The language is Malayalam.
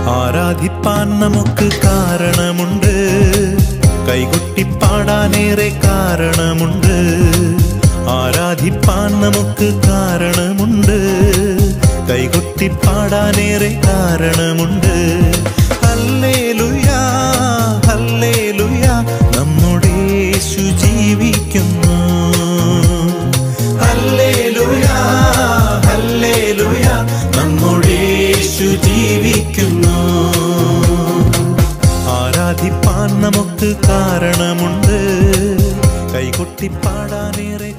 ആരാധിപ്പാൻ നമുക്ക് കാരണമുണ്ട് കൈകൊട്ടിപ്പാടാനേറെ കാരണമുണ്ട് ആരാധിപ്പാൻ നമുക്ക് കാരണമുണ്ട് കൈകൊട്ടിപ്പാടാനേറെ കാരണമുണ്ട് ഹല്ലേലൂയാ ഹല്ലേലൂയാ നമ്മുടെ യേശു ജീവിക്കുന്നു ഹല്ലേലൂയാ ഹല്ലേലൂയാ നമ്മുടെ യേശു ജീവിക്കുന്നു ആരാധിപ്പാൻ നമുക്ക് കാരണമുണ്ട് കൈകൊട്ടിപ്പാടാനേറെ